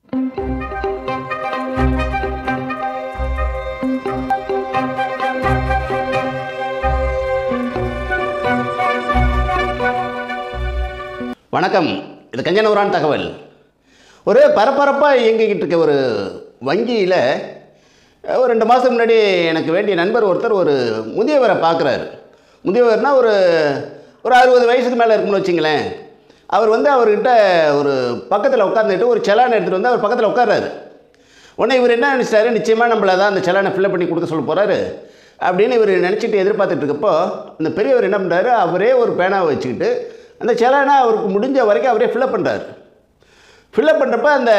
வணக்கம் இது கஞ்சனவரான் தகவல் ஒரு பரபரப்பாக இயங்கிக்கிட்டு இருக்க ஒரு வங்கியில் ஒரு ரெண்டு மாதம் முன்னாடி எனக்கு வேண்டிய நண்பர் ஒருத்தர் ஒரு முதியவரை பார்க்குறாரு முதியவர்னால் ஒரு ஒரு அறுபது வயசுக்கு மேலே இருக்குன்னு வச்சிங்களேன் அவர் வந்து அவர்கிட்ட ஒரு பக்கத்தில் உட்காந்துட்டு ஒரு செலான் எடுத்துகிட்டு வந்து அவர் பக்கத்தில் உட்கார்றாரு உடனே இவர் என்ன நினச்சிட்டாரு நிச்சயமாக நம்மள தான் அந்த செலானை ஃபில்அப் பண்ணி கொடுக்க சொல்ல போகிறாரு அப்படின்னு இவர் நினச்சிட்டு எதிர்பார்த்துட்டு இருக்கப்போ அந்த பெரியவர் என்ன பண்ணுறாரு அவரே ஒரு பேனாவை வச்சுக்கிட்டு அந்த செலானை அவருக்கு முடிஞ்ச வரைக்கும் அவரே ஃபில்அப் பண்ணுறாரு ஃபில்அப் பண்ணுறப்ப அந்த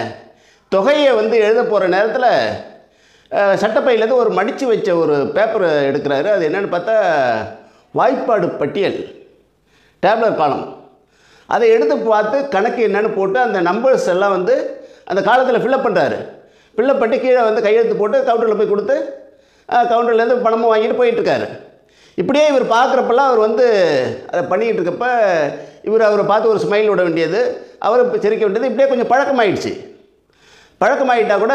தொகையை வந்து எழுத போகிற நேரத்தில் அஹ், சட்டப்பையிலேருந்து ஒரு மடித்து வச்ச ஒரு பேப்பர் எடுக்கிறாரு அது என்னென்னு பார்த்தா வாய்ப்பாடு பட்டியல் டேப்லர் காலம் அதை எடுத்து பார்த்து கணக்கு என்னன்னு போட்டு அந்த நம்பர்ஸ் எல்லாம் வந்து அந்த காலத்தில் ஃபில்அப் பண்ணுறாரு ஃபில்அப் பண்ணி கீழே வந்து கையெழுத்து போட்டு கவுண்டரில் போய் கொடுத்து கவுண்டர்லேருந்து பணமும் வாங்கிட்டு போயிட்டுருக்காரு இப்படியே இவர் பார்க்குறப்பெல்லாம் அவர் வந்து அதை பண்ணிக்கிட்டு இருக்கப்ப இவர் அவரை பார்த்து ஒரு ஸ்மைல் விட வேண்டியது அவர் இப்ப சிரிக்க வேண்டியது இப்படியே கொஞ்சம் பழக்கமாயிடுச்சு பழக்கமாயிட்டா கூட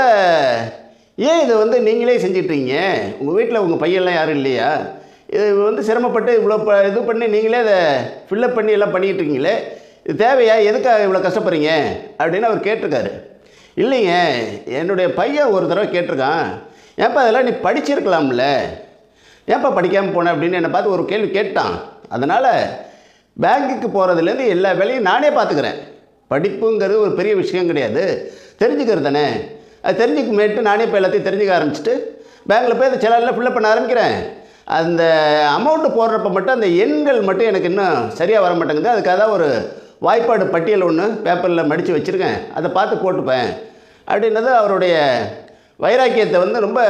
ஏன் இதை வந்து நீங்களே செஞ்சிட்றீங்க உங்கள் வீட்டில் உங்கள் பையன்லாம் யாரும் இல்லையா இது வந்து சிரமப்பட்டு இவ்வளோ ப இது பண்ணி நீங்களே அதை ஃபில்லப் பண்ணி எல்லாம் பண்ணிக்கிட்டு இருக்கீங்களே இது தேவையா எதுக்காக இவ்வளோ கஷ்டப்படுறீங்க அப்படின்னு அவர் கேட்டிருக்காரு இல்லைங்க என்னுடைய பையன் ஒரு தடவை கேட்டிருக்கான் ஏன்ப்பா அதெல்லாம் நீ படிச்சிருக்கலாம்ல ஏன்ப்பா படிக்காமல் போன அப்படின்னு என்னை பார்த்து ஒரு கேள்வி கேட்டான் அதனால் பேங்க்குக்கு போகிறதுலேருந்து எல்லா வேலையும் நானே பார்த்துக்கிறேன் படிப்புங்கிறது ஒரு பெரிய விஷயம் கிடையாது தெரிஞ்சுக்கிறது தானே அது தெரிஞ்சுக்குமேட்டு நானே இப்போ எல்லாத்தையும் தெரிஞ்சுக்க ஆரம்பிச்சிட்டு பேங்க்கில் போய் அந்த செலானில் ஃபில்லப் பண்ண ஆரம்பிக்கிறேன் அந்த அமௌண்ட்டு போடுறப்ப மட்டும் அந்த எண்கள் மட்டும் எனக்கு இன்னும் சரியாக வர மாட்டேங்குது அதுக்காக தான் ஒரு வாய்ப்பாடு பட்டியல் ஒன்று பேப்பரில் மடித்து வச்சுருக்கேன் அதை பார்த்து போட்டுப்பேன் அப்படின்றது அவருடைய வைராக்கியத்தை வந்து ரொம்ப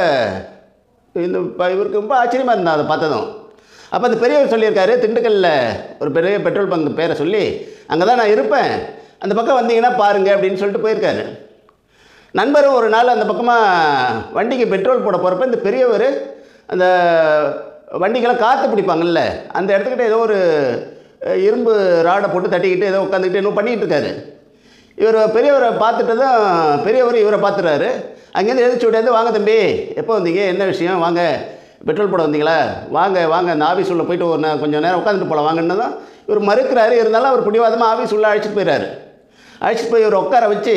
இந்த ப- இவருக்கு ரொம்ப ஆச்சரியமாக இருந்தான் அதை பார்த்ததும் அப்போ அந்த பெரியவர் சொல்லியிருக்காரு திண்டுக்கல்லில் ஒரு பெரிய பெட்ரோல் பங்க் பேரை சொல்லி அங்கே தான் நான் இருப்பேன் அந்த பக்கம் வந்தீங்கன்னா பாருங்க அப்படின்னு சொல்லிட்டு போயிருக்காரு நண்பரும் ஒரு நாள் அந்த பக்கமாக வண்டிக்கு பெட்ரோல் போட போகிறப்ப இந்த பெரியவர் அந்த வண்டிக்கெல்லாம் காற்று பிடிப்பாங்கல்ல அந்த இடத்துக்கிட்ட ஏதோ ஒரு அஹ், இரும்பு ராடை போட்டு தட்டிக்கிட்டு ஏதோ உட்காந்துக்கிட்டு இன்னும் பண்ணிகிட்டு இருக்காரு இவர் பெரியவரை பார்த்துட்டு தான் பெரியவர் இவரை பார்த்துறாரு அங்கேருந்து எதிர்த்து விட்டாந்து வாங்க தம்பி எப்போ வந்தீங்க என்ன விஷயம் வாங்க பெட்ரோல் போட வந்தீங்களா வாங்க வாங்க அந்த ஆஃபீஸ் உள்ள போயிட்டு ஒரு நே- கொஞ்சம் நேரம் உட்காந்துட்டு போகலாம் வாங்கன்னு தான் இவர் மறுக்கிறாரு இருந்தாலும் அவர் பிடிவாதமாக ஆஃபீஸ் உள்ள அழைச்சிட்டு போயிறாரு அழைச்சிட்டு போய் இவர் உட்கார வச்சு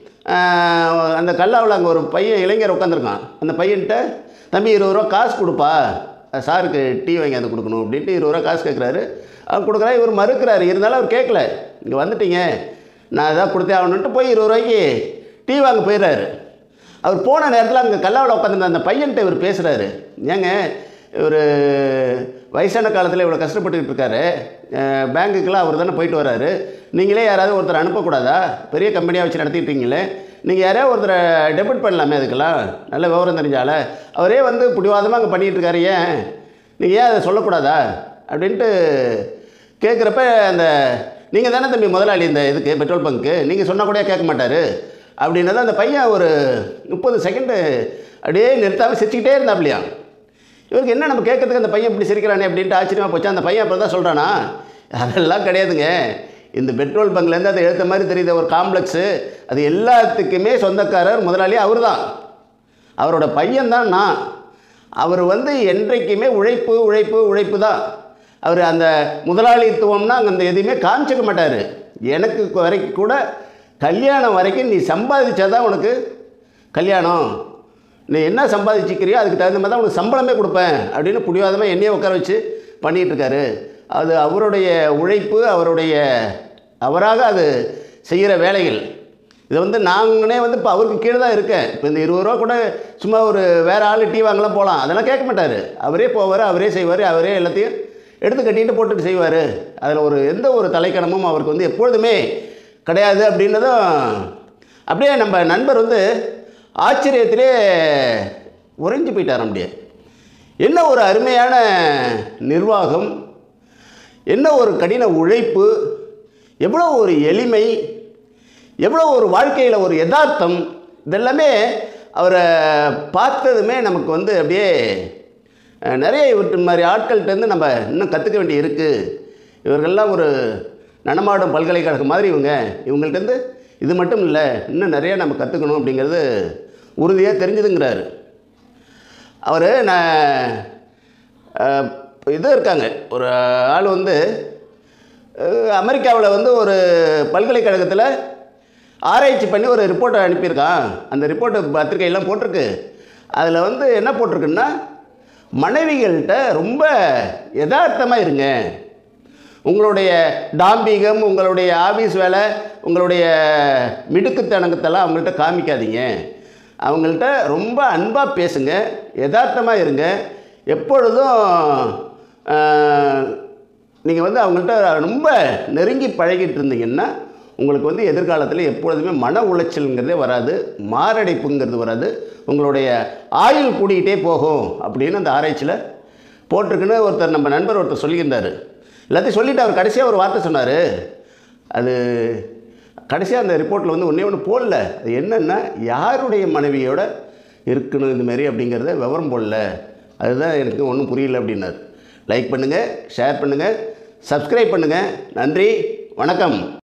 ஆஹ், அந்த கல்லாவில் அங்கே ஒரு பையன் இளைஞர் உட்காந்துருக்கான் அந்த பையன்கிட்ட தம்பி இருபது ரூபா காசு கொடுப்பா சாருக்கு டீ வாங்கி வந்து கொடுக்கணும் அப்படின்ட்டு இருபது ரூபா காசு கேட்குறாரு அவர் கொடுக்குறா இவர் மறுக்கிறாரு இருந்தாலும் அவர் கேட்கல இங்கே வந்துட்டீங்க நான் எதாவது கொடுத்தே ஆகணுன்ட்டு போய் இருபது ரூபாய்க்கு டீ வாங்க போயிடுறாரு அவர் போன நேரத்தில் அங்கே கல்லாவில் உட்காந்துருந்த அந்த பையன்கிட்ட இவர் பேசுகிறாரு ஏங்க இவர் வயசான காலத்தில் இவ்வளோ கஷ்டப்பட்டுக்கிட்டு இருக்காரு அஹ், பேங்குக்கெல்லாம் அவர் தானே போயிட்டு வராரு நீங்களே யாராவது ஒருத்தர் அனுப்பக்கூடாதா பெரிய கம்பெனியாக வச்சு நடத்திட்டீங்களே நீங்கள் யாரையாவது ஒருத்தரை டெபிட் பண்ணலாமே அதுக்கெல்லாம் நல்ல விவரம் தெரிஞ்சால அவரே வந்து பிடிவாதமாக அங்கே பண்ணிகிட்டு இருக்காரு ஏன் நீங்கள் ஏன் அதை சொல்லக்கூடாதா அப்படின்ட்டு கேட்குறப்ப அந்த நீங்கள் தானே தம்பி முதலாளி இந்த இதுக்கு பெட்ரோல் பங்க்கு நீங்கள் சொன்னால் கூட கேட்க மாட்டார் அப்படின்னது அந்த பையன் ஒரு முப்பது செகண்டு அப்படியே நிறுத்தாமல் சிரிச்சுக்கிட்டே இருந்தாப்லையா இவருக்கு என்ன நம்ம கேட்கறதுக்கு அந்த பையன் இப்படி சிரிக்கிறானே அப்படின்ட்டு ஆச்சரியமாக போச்சு அந்த பையன் அப்புறம் தான் சொல்கிறானா அதெல்லாம் கிடையாதுங்க இந்த பெட்ரோல் பங்க்லேருந்து அதை எழுத்த மாதிரி தெரியுது ஒரு காம்ப்ளெக்ஸு அது எல்லாத்துக்குமே சொந்தக்காரர் முதலாளி அவர் தான் அவரோட பையன்தான் நான் அவர் வந்து என்றைக்குமே உழைப்பு உழைப்பு உழைப்பு தான் அவர் அந்த முதலாளித்துவம்னா அங்கே அந்த எதையுமே காமிச்சிக்க மாட்டார் எனக்கு வரைக்கும் கூட கல்யாணம் வரைக்கும் நீ சம்பாதிச்சாதான் உனக்கு கல்யாணம் நீ என்ன சம்பாதிச்சிக்கிறியோ அதுக்கு தகுந்த மாதிரி தான் உனக்கு சம்பளமே கொடுப்பேன் அப்படின்னு புடிவாதமாக என்னையே உட்கார வச்சு பண்ணிகிட்டு இருக்காரு அது அவருடைய உழைப்பு அவருடைய அவராக அது செய்கிற வேலைகள் இதை வந்து நாங்களே வந்து இப்போ அவருக்கு கீழே தான் இருக்கேன் இப்போ இந்த இருபது ரூபா கூட சும்மா ஒரு வேறு ஆள் டீ வாங்கலாம் போகலாம் அதெல்லாம் கேட்க மாட்டார் அவரே போவார் அவரே செய்வார் அவரே எல்லாத்தையும் எடுத்து கட்டிட்டு போட்டுட்டு செய்வார் அதில் ஒரு எந்த ஒரு தலைக்கணமும் அவருக்கு வந்து எப்பொழுதுமே கிடையாது அப்படின்னதும் அப்படியே நம்ம நண்பர் வந்து ஆச்சரியத்திலே உறைஞ்சு போயிட்டார் அப்படியே என்ன ஒரு அருமையான நிர்வாகம் என்ன ஒரு கடின உழைப்பு எவ்வளோ ஒரு எளிமை எவ்வளோ ஒரு வாழ்க்கையில் ஒரு யதார்த்தம் இதெல்லாமே அவரை பார்த்ததுமே நமக்கு வந்து அப்படியே அஹ், நிறைய இவற்று மாதிரி ஆட்கள்கிட்டருந்து நம்ம இன்னும் கற்றுக்க வேண்டி இருக்குது இவர்கள்லாம் ஒரு நடமாடும் பல்கலைக்கழகம் மாதிரி இவங்க இவங்கள்ட்டேருந்து இது மட்டும் இல்லை இன்னும் நிறைய நம்ம கற்றுக்கணும் அப்படிங்கிறது உறுதியாக தெரிஞ்சுதுங்கிறாரு அவர் நான் அஹ், இது இருக்காங்க ஒரு ஆள் வந்து அமெரிக்காவில் வந்து ஒரு பல்கலைக்கழகத்தில் ஆராய்ச்சி பண்ணி ஒரு ரிப்போர்ட்டை அனுப்பியிருக்கான் அந்த ரிப்போர்ட்டு பத்திரிகையெல்லாம் போட்டிருக்கு அதில் வந்து என்ன போட்டிருக்குன்னா மனைவிகள்கிட்ட ரொம்ப யதார்த்தமாக இருங்க உங்களுடைய டாம்பிகம் உங்களுடைய ஆஃபீஸ் வேலை உங்களுடைய மிடுக்குத்தனங்கத்தெல்லாம் அவங்கள்ட்ட காமிக்காதீங்க அவங்கள்ட்ட ரொம்ப அன்பாக பேசுங்க யதார்த்தமாக இருங்க எப்பொழுதும் நீங்கள் வந்து அவங்கள்ட்ட ரொம்ப நெருங்கி பழகிட்டு இருந்தீங்கன்னா உங்களுக்கு வந்து எதிர்காலத்தில் எப்பொழுதுமே மன உளைச்சலுங்கிறதே வராது மாரடைப்புங்கிறது வராது உங்களுடைய ஆயுள் கூடிக்கிட்டே போகும் அப்படின்னு அந்த ஆராய்ச்சியில் போட்டிருக்குன்னு ஒருத்தர் நம்ம நண்பர் ஒருத்தர் சொல்லியிருந்தார் எல்லாத்தையும் சொல்லிட்டு அவர் கடைசியாக ஒரு வார்த்தை சொன்னார் அது கடைசியாக அந்த ரிப்போர்ட்டில் வந்து ஒன்றே ஒன்று போடல அது என்னென்னா யாருடைய மனைவியோட இருக்கணும் இந்த மாதிரி அப்படிங்கிறத விவரம் போடல அதுதான் எனக்கு ஒன்றும் புரியல அப்படின்னார் லைக் பண்ணுங்கள் ஷேர் பண்ணுங்கள் சப்ஸ்கிரைப் பண்ணுங்கள் நன்றி வணக்கம்